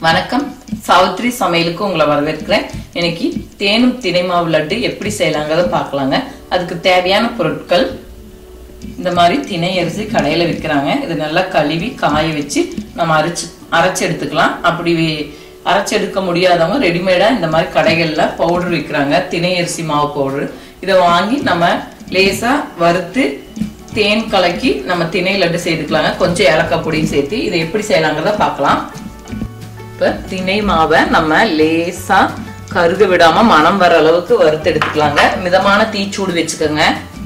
வணக்கம் சாவித்ரி சமையலுக்கு உங்களை வரவேற்கிறேன் இன்னைக்கு தேனும் தினை மாவு லட்டு எப்படி செய்யலாங்கிறத பார்க்கலாங்க அதுக்கு தேவையான பொருட்கள் இந்த மாதிரி திணை அரிசி கடையில விற்கிறாங்க இது நல்லா கழுவி காய வச்சு நம்ம அரைச்சு அரைச்சு எடுத்துக்கலாம் அப்படி அரைச்சு எடுக்க முடியாதவங்க ரெடிமேடா இந்த மாதிரி கடைகள்ல பவுடர் விற்கிறாங்க திணை அரிசி மாவு பவுடர் இதை வாங்கி நம்ம லேசா வறுத்து தேன் கலக்கி நம்ம திணை லட்டு செய்துக்கலாங்க கொஞ்சம் ஏலக்காய் பொடியும் சேர்த்து இதை எப்படி செய்யலாங்கிறத பார்க்கலாம் இப்ப திணை மாவை நம்ம லேசா கருக விடாம மனம் வர அளவுக்கு வறுத்து எடுத்துக்கலாங்க மிதமான தீச்சூடு வச்சுக்கோங்க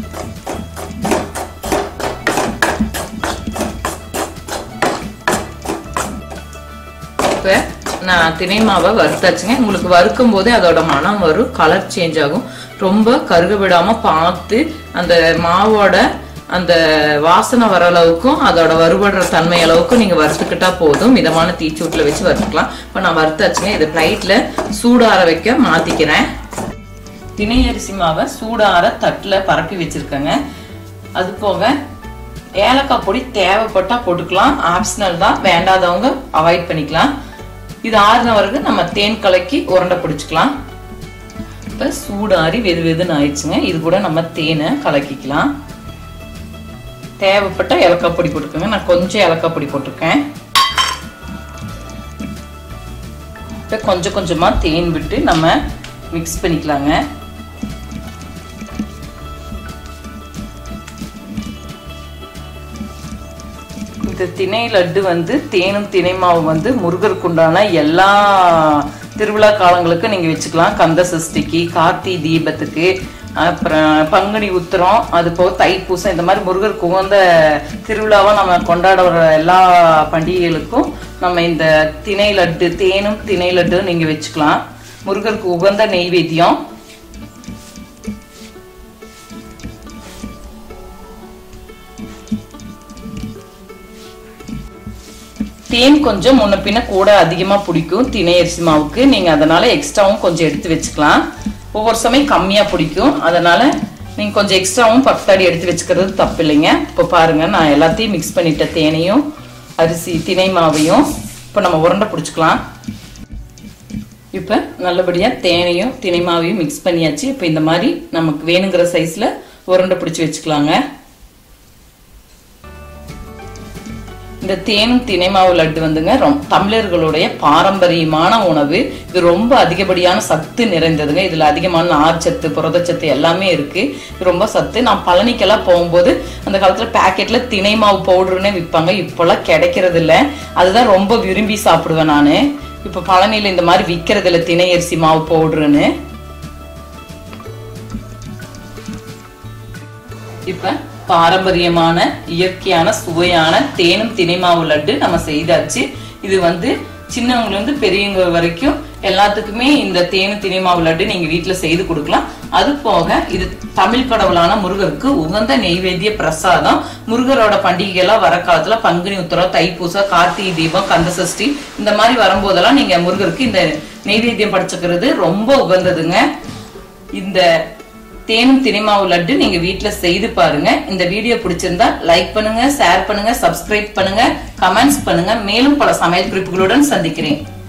இப்ப நான் திணை மாவை வறுத்தாச்சுங்க உங்களுக்கு வறுக்கும் போதே அதோட மனம் வரும் கலர் சேஞ்ச் ஆகும் ரொம்ப கருக விடாம பார்த்து அந்த மாவோட அந்த வாசனை வர அளவுக்கும் அதோட வறுபடுற தன்மை அளவுக்கும் நீங்க வறுத்துக்கிட்டா போதும் மிதமான தீச்சூட்டில் வச்சு வறுத்துக்கலாம் இப்போ நான் வறுத்தாச்சுங்க இதை பிளைட்ல சூடார வைக்க மாத்திக்கிறேன் திணை அரிசி மாவை சூடார தட்டில் பரப்பி வச்சிருக்கேங்க அது போக ஏலக்காய் பொடி தேவைப்பட்டா போட்டுக்கலாம் ஆப்ஷனல் தான் வேண்டாதவங்க அவாய்ட் பண்ணிக்கலாம் இது ஆறுன வரைக்கும் நம்ம தேன் கலக்கி உருண்டை பிடிச்சிக்கலாம் இப்போ சூடாரி வெது வெதுன்னு ஆயிடுச்சுங்க இது கூட நம்ம தேனை கலக்கிக்கலாம் தேவைப்பட்ட ஏலக்காய் பொடி போட்டுக்கோங்க நான் கொஞ்சம் ஏலக்காய் பொடி போட்டிருக்கேன் இப்போ கொஞ்சம் கொஞ்சமாக தேன் விட்டு நம்ம மிக்ஸ் பண்ணிக்கலாங்க இந்த திணை லட்டு வந்து தேனும் திணை மாவு வந்து முருகருக்கு உண்டான எல்லா திருவிழா காலங்களுக்கு நீங்கள் வச்சுக்கலாம் கந்த சஷ்டிக்கு கார்த்தி தீபத்துக்கு அப்புறம் பங்குனி உத்திரம் அது போக தைப்பூசம் இந்த மாதிரி முருகருக்கு உகந்த திருவிழாவை நம்ம கொண்டாட வர எல்லா பண்டிகைகளுக்கும் நம்ம இந்த திணை லட்டு தேனும் திணை லட்டு நீங்கள் வச்சுக்கலாம் முருகருக்கு உகந்த நெய்வேத்தியம் தேன் கொஞ்சம் முன்ன பின்ன கூட அதிகமா பிடிக்கும் திணை அரிசி மாவுக்கு நீங்க அதனால எக்ஸ்ட்ராவும் கொஞ்சம் எடுத்து வச்சுக்கலாம் ஒவ்வொரு சமயம் கம்மியா பிடிக்கும் அதனால நீங்க கொஞ்சம் எக்ஸ்ட்ராவும் பத்தாடி எடுத்து வச்சுக்கிறது தப்பு இல்லைங்க இப்போ பாருங்க நான் எல்லாத்தையும் மிக்ஸ் பண்ணிட்டேன் தேனையும் அரிசி திணை மாவையும் இப்போ நம்ம உருண்டை பிடிச்சிக்கலாம் இப்போ நல்லபடியாக தேனையும் திணை மாவையும் மிக்ஸ் பண்ணியாச்சு இப்போ இந்த மாதிரி நமக்கு வேணுங்கிற சைஸில் உருண்டை பிடிச்சி வச்சுக்கலாங்க இந்த தேனும் திணை மாவு லட்டு வந்துங்க ரொம்ப தமிழர்களுடைய பாரம்பரியமான உணவு இது ரொம்ப அதிகப்படியான சத்து நிறைந்ததுங்க இதுல அதிகமான நார்ச்சத்து புரதச்சத்து எல்லாமே இருக்கு இது ரொம்ப சத்து நான் பழனிக்கெல்லாம் போகும்போது அந்த காலத்துல பேக்கெட்ல திணை மாவு பவுடர்னே விற்பாங்க இப்பெல்லாம் கிடைக்கிறது இல்ல அதுதான் ரொம்ப விரும்பி சாப்பிடுவேன் நான் இப்ப பழனியில இந்த மாதிரி விற்கிறது இல்லை திணை அரிசி மாவு பவுடர்னு இப்ப பாரம்பரியமான இயற்கையான சுவையான தேனும் திணைமாவு லட்டு நம்ம செய்தாச்சு இது வந்து சின்னவங்க இருந்து பெரியவங்க வரைக்கும் எல்லாத்துக்குமே இந்த தேனும் திணைமாவு லட்டு நீங்க வீட்டுல செய்து கொடுக்கலாம் அது போக இது தமிழ் கடவுளான முருகருக்கு உகந்த நெய்வேத்திய பிரசாதம் முருகரோட பண்டிகை எல்லாம் வர காலத்துல பங்குனி உத்தரம் தைப்பூசம் கார்த்திகை தீபம் கந்த சஷ்டி இந்த மாதிரி வரும்போதெல்லாம் நீங்க முருகருக்கு இந்த நெய்வேத்தியம் படைச்சுக்கிறது ரொம்ப உகந்ததுங்க இந்த தேனும் திணைமாவு லட்டு நீங்க வீட்ல செய்து பாருங்க இந்த வீடியோ பிடிச்சிருந்தா லைக் பண்ணுங்க ஷேர் பண்ணுங்க சப்ஸ்கிரைப் பண்ணுங்க கமெண்ட்ஸ் பண்ணுங்க மேலும் பல சமையல் குறிப்புகளுடன் சந்திக்கிறேன்